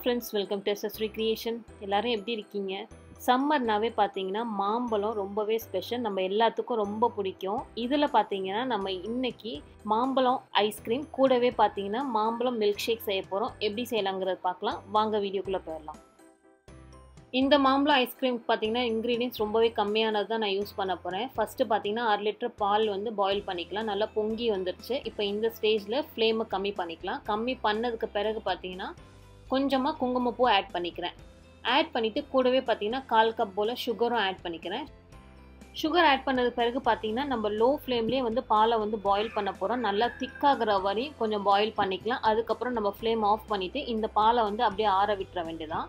friends welcome to எஸ்எஸ்ரி creation எல்லாரும் எப்படி இருக்கீங்க சம்மர்னாவே பார்த்தீங்கன்னா மாம்பழம் ரொம்பவே ஸ்பெஷல் நம்ம எல்லாத்துக்கும் ரொம்ப பிடிக்கும் இதில் பார்த்தீங்கன்னா நம்ம இன்னைக்கு மாம்பழம் ஐஸ்கிரீம் கூடவே பார்த்தீங்கன்னா மாம்பழம் மில்க் ஷேக் செய்ய போகிறோம் எப்படி செய்யலாங்கிறது பார்க்கலாம் வாங்க வீடியோக்குள்ளே போயிடலாம் இந்த மாம்பழம் ஐஸ்கிரீம் பார்த்தீங்கன்னா இன்க்ரீடியன்ஸ் ரொம்பவே கம்மியானது தான் நான் யூஸ் பண்ண போகிறேன் ஃபஸ்ட்டு பார்த்தீங்கன்னா அரை லிட்டர் பால் வந்து பாயில் பண்ணிக்கலாம் நல்லா பொங்கி வந்துருச்சு இப்போ இந்த ஸ்டேஜில் ஃப்ளேமை கம்மி பண்ணிக்கலாம் கம்மி பண்ணதுக்கு பிறகு பார்த்தீங்கன்னா கொஞ்சமாக குங்குமப்பூ ஆட் பண்ணிக்கிறேன் ஆட் பண்ணிவிட்டு கூடவே பார்த்தீங்கன்னா கால் கப் போல் சுகரும் ஆட் பண்ணிக்கிறேன் சுகர் ஆட் பண்ணது பிறகு பார்த்தீங்கன்னா நம்ம லோ ஃப்ளேம்லேயே வந்து பாலை வந்து பாயில் பண்ண போகிறோம் நல்லா திக்காகிற வரையும் கொஞ்சம் பாயில் பண்ணிக்கலாம் அதுக்கப்புறம் நம்ம ஃப்ளேம் ஆஃப் பண்ணிவிட்டு இந்த பாலை வந்து அப்படியே ஆற விட்டுற வேண்டியதான்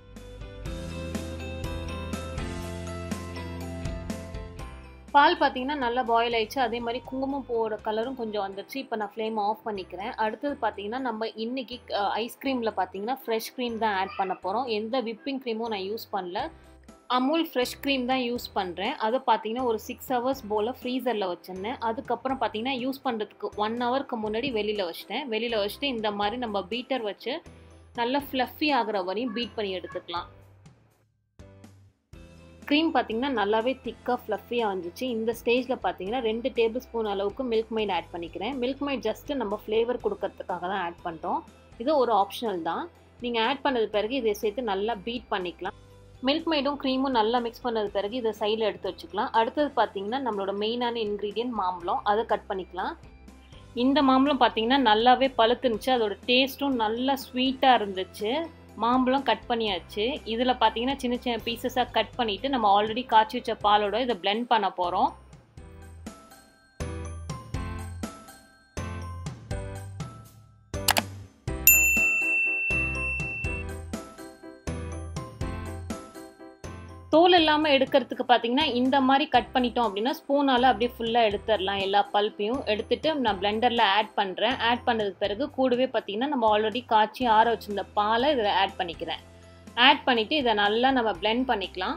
பால் பார்த்தீங்கன்னா நல்லா பாயில் ஆயிடுச்சு அதே மாதிரி குங்குமம் பூவோட கலரும் கொஞ்சம் வந்துருச்சு இப்போ நான் ஃப்ளேம் ஆஃப் பண்ணிக்கிறேன் அடுத்தது பார்த்தீங்கன்னா நம்ம இன்னைக்கு ஐஸ்கிரீமில் பார்த்தீங்கன்னா ஃப்ரெஷ் க்ரீம் தான் ஆட் பண்ண போகிறோம் எந்த விப்பிங் க்ரீமும் நான் யூஸ் பண்ணல அமுல் ஃப்ரெஷ் க்ரீம் தான் யூஸ் பண்ணுறேன் அதை பார்த்தீங்கன்னா ஒரு சிக்ஸ் ஹவர்ஸ் போல் ஃப்ரீசரில் வச்சுருந்தேன் அதுக்கப்புறம் பார்த்தீங்கன்னா யூஸ் பண்ணுறதுக்கு ஒன் ஹவருக்கு முன்னாடி வெளியில் வச்சிட்டேன் வெளியில் வச்சுட்டு இந்த மாதிரி நம்ம பீட்டர் வச்சு நல்லா ஃப்ளஃபி ஆகிற வரையும் பீட் பண்ணி எடுத்துக்கலாம் க்ரீம் பார்த்தீங்கன்னா நல்லாவே திக்காக ஃப்ளஃபியாக வந்துச்சு இந்த ஸ்டேஜில் பார்த்தீங்கன்னா ரெண்டு டேபிள் ஸ்பூன் அளவுக்கு மில்க் மைட் ஆட் பண்ணிக்கிறேன் மில்க் மைட் ஜஸ்ட்டு நம்ம ஃப்ளேவர் கொடுக்கறதுக்காக தான் ஆட் பண்ணுறோம் இது ஒரு ஆப்ஷனல் தான் நீங்கள் ஆட் பண்ணது பிறகு இதை சேர்த்து நல்லா பீட் பண்ணிக்கலாம் மில்க் மைடும் க்ரீமும் நல்லா மிக்ஸ் பண்ணது பிறகு இதை சைடில் எடுத்து வச்சுக்கலாம் அடுத்தது பார்த்தீங்கன்னா நம்மளோட மெயினான இன்க்ரீடியன்ட் மாம்பழம் அதை கட் பண்ணிக்கலாம் இந்த மாம்பழம் பார்த்தீங்கன்னா நல்லாவே பழுத்துருந்துச்சு அதோட டேஸ்ட்டும் நல்லா ஸ்வீட்டாக இருந்துச்சு மாம்பழம் கட் பண்ணியாச்சு இதில் பார்த்தீங்கன்னா சின்ன சின்ன பீசஸாக கட் பண்ணிவிட்டு நம்ம ஆல்ரெடி காய்ச்சி வச்ச பாலோட இதை பிளெண்ட் பண்ண போகிறோம் தோல் இல்லாமல் எடுக்கிறதுக்கு பார்த்தீங்கன்னா இந்த மாதிரி கட் பண்ணிட்டோம் அப்படின்னா ஸ்பூனால் அப்படியே ஃபுல்லாக எடுத்துடலாம் எல்லா பல்ப்பையும் எடுத்துட்டு நான் பிளெண்டரில் ஆட் பண்ணுறேன் ஆட் பண்ணதுக்கு பிறகு கூடவே பார்த்தீங்கன்னா நம்ம ஆல்ரெடி காய்ச்சி ஆற வச்சிருந்த பாலை இதில் ஆட் பண்ணிக்கிறேன் ஆட் பண்ணிவிட்டு இதை நல்லா நம்ம பிளெண்ட் பண்ணிக்கலாம்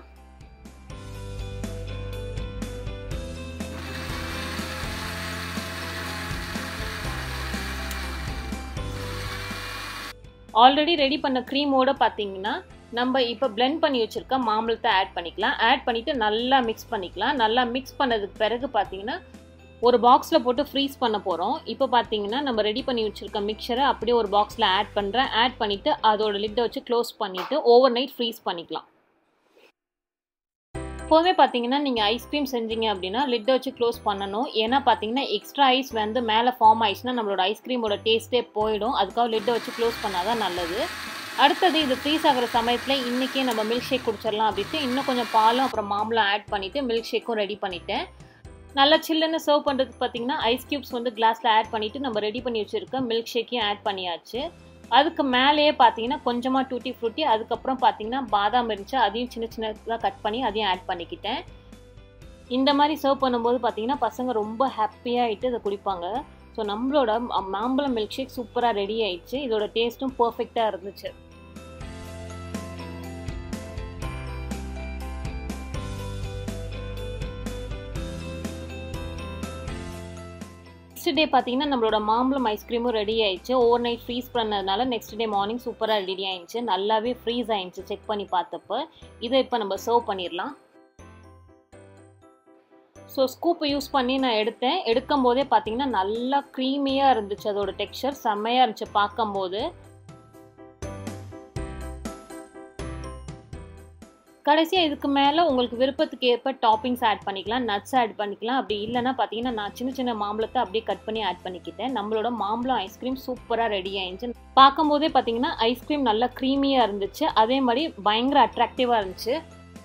ஆல்ரெடி ரெடி பண்ண க்ரீமோட பார்த்தீங்கன்னா நம்ம இப்போ பிளெண்ட் பண்ணி வச்சுருக்க மாம்பழத்தை ஆட் பண்ணிக்கலாம் ஆட் பண்ணிவிட்டு நல்லா மிக்ஸ் பண்ணிக்கலாம் நல்லா மிக்ஸ் பண்ணதுக்கு பிறகு பார்த்தீங்கன்னா ஒரு பாக்ஸில் போட்டு ஃப்ரீஸ் பண்ண போகிறோம் இப்போ பார்த்தீங்கன்னா நம்ம ரெடி பண்ணி வச்சுருக்க மிக்சரை அப்படியே ஒரு பாக்ஸில் ஆட் பண்ணுறேன் ஆட் பண்ணிவிட்டு அதோட லிட்டை வச்சு க்ளோஸ் பண்ணிவிட்டு ஓவர் நைட் ஃப்ரீஸ் பண்ணிக்கலாம் எப்போதுமே பார்த்தீங்கன்னா நீங்கள் ஐஸ்கிரீம் செஞ்சீங்க அப்படின்னா லிட்டை வச்சு க்ளோஸ் பண்ணணும் ஏன்னா பார்த்தீங்கன்னா எக்ஸ்ட்ரா ஐஸ் வந்து மேலே ஃபார்ம் ஆயிடுச்சுன்னா நம்மளோட ஐஸ்கிரீமோட டேஸ்ட்டே போயிடும் அதுக்காக லிட்டை வச்சு க்ளோஸ் பண்ணால் தான் நல்லது அடுத்தது இது ஃப்ரீஸ் ஆகிற சமயத்தில் இன்றைக்கே நம்ம மில்க் ஷேக் குடிச்சிடலாம் அப்படின்ட்டு இன்னும் கொஞ்சம் பாலும் அப்புறம் மாம்பழம் ஆட் பண்ணிவிட்டு மில்க் ஷேக்கும் ரெடி பண்ணிட்டேன் நல்லா சில்லுன்னு சர்வ் பண்ணுறதுக்கு பார்த்தீங்கன்னா ஐஸ் க்யூப்ஸ் வந்து கிளாஸில் ஆட் பண்ணிவிட்டு நம்ம ரெடி பண்ணி வச்சுருக்க மில்க் ஷேக்கையும் ஆட் பண்ணியாச்சு அதுக்கு மேலேயே பார்த்தீங்கன்னா கொஞ்சமாக டூட்டி ஃப்ரூட்டி அதுக்கப்புறம் பார்த்தீங்கன்னா பாதாம் இருந்துச்சு அதையும் சின்ன சின்னதாக கட் பண்ணி அதையும் ஆட் பண்ணிக்கிட்டேன் இந்த மாதிரி சர்வ் பண்ணும்போது பார்த்தீங்கன்னா பசங்க ரொம்ப ஹாப்பியாகிட்டு இதை குடிப்பாங்க ஸோ நம்மளோட மாம்பழம் மில்க் ஷேக் சூப்பராக ரெடி ஆயிடுச்சு இதோட டேஸ்ட்டும் பர்ஃபெக்டாக இருந்துச்சு நெக்ஸ்ட் டே பார்த்தீங்கன்னா நம்மளோட மாம்பழம் ஐஸ்கிரீமும் ரெடி ஆயிடுச்சு ஓவர் நைட் ஃப்ரீஸ் பண்ணதுனால நெக்ஸ்ட் டே மார்னிங் சூப்பராக ரெடி ஆயிடுச்சு நல்லாவே ஃப்ரீஸ் ஆயிடுச்சு செக் பண்ணி பார்த்தப்ப இதை இப்போ நம்ம சர்வ் பண்ணிடலாம் ஸோ ஸ்கூப்பை யூஸ் பண்ணி நான் எடுத்தேன் எடுக்கும் போதே பார்த்தீங்கன்னா நல்லா க்ரீமியாக இருந்துச்சு அதோட டெக்ஸ்சர் செம்மையாக இருந்துச்சு பார்க்கும்போது கடைசியாக இதுக்கு மேலே உங்களுக்கு விருப்பத்துக்கு ஏற்ப டாப்பிங்ஸ் ஆட் பண்ணிக்கலாம் நட்ஸ் ஆட் பண்ணிக்கலாம் அப்படி இல்லைனா பார்த்தீங்கன்னா நான் சின்ன சின்ன மாம்பழத்தை அப்படியே கட் பண்ணி ஆட் பண்ணிக்கிட்டேன் நம்மளோட மாம்பழம் ஐஸ்கிரீம் சூப்பராக ரெடி ஆயிடுச்சு பார்க்கும்போதே பார்த்தீங்கன்னா ஐஸ்கிரீம் நல்லா க்ரீமியாக இருந்துச்சு அதே மாதிரி பயங்கர அட்ராக்டிவாக இருந்துச்சு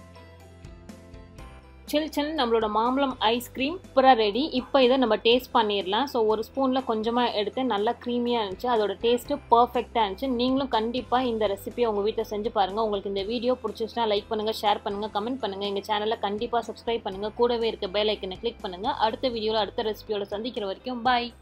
சில் சில் நம்மளோட மாம்பழம் ஐஸ்கிரீம் சூப்பராக ரெடி இப்போ இதை நம்ம டேஸ்ட் பண்ணிடலாம் ஸோ ஒரு ஸ்பூனில் கொஞ்சமாக எடுத்து நல்லா க்ரீமியாக இருந்துச்சு அதோட டேஸ்ட்டு பர்ஃபெக்டாக இருந்துச்சு நீங்களும் கண்டிப்பாக இந்த ரெசிபியை உங்கள் வீட்டில் செஞ்சு பாருங்கள் உங்களுக்கு இந்த வீடியோ பிடிச்சிச்சுன்னா லைக் பண்ணுங்கள் ஷேர் பண்ணுங்கள் கமெண்ட் பண்ணுங்கள் எங்கள் சேனலில் கண்டிப்பாக சப்ஸ்கிரைப் பண்ணுங்கள் கூடவே இருக்க பெல் ஐக்கனை கிளிக் பண்ணுங்கள் அடுத்த வீடியோவில் அடுத்த ரெசிபியோட சந்திக்கிற வரைக்கும் பாய்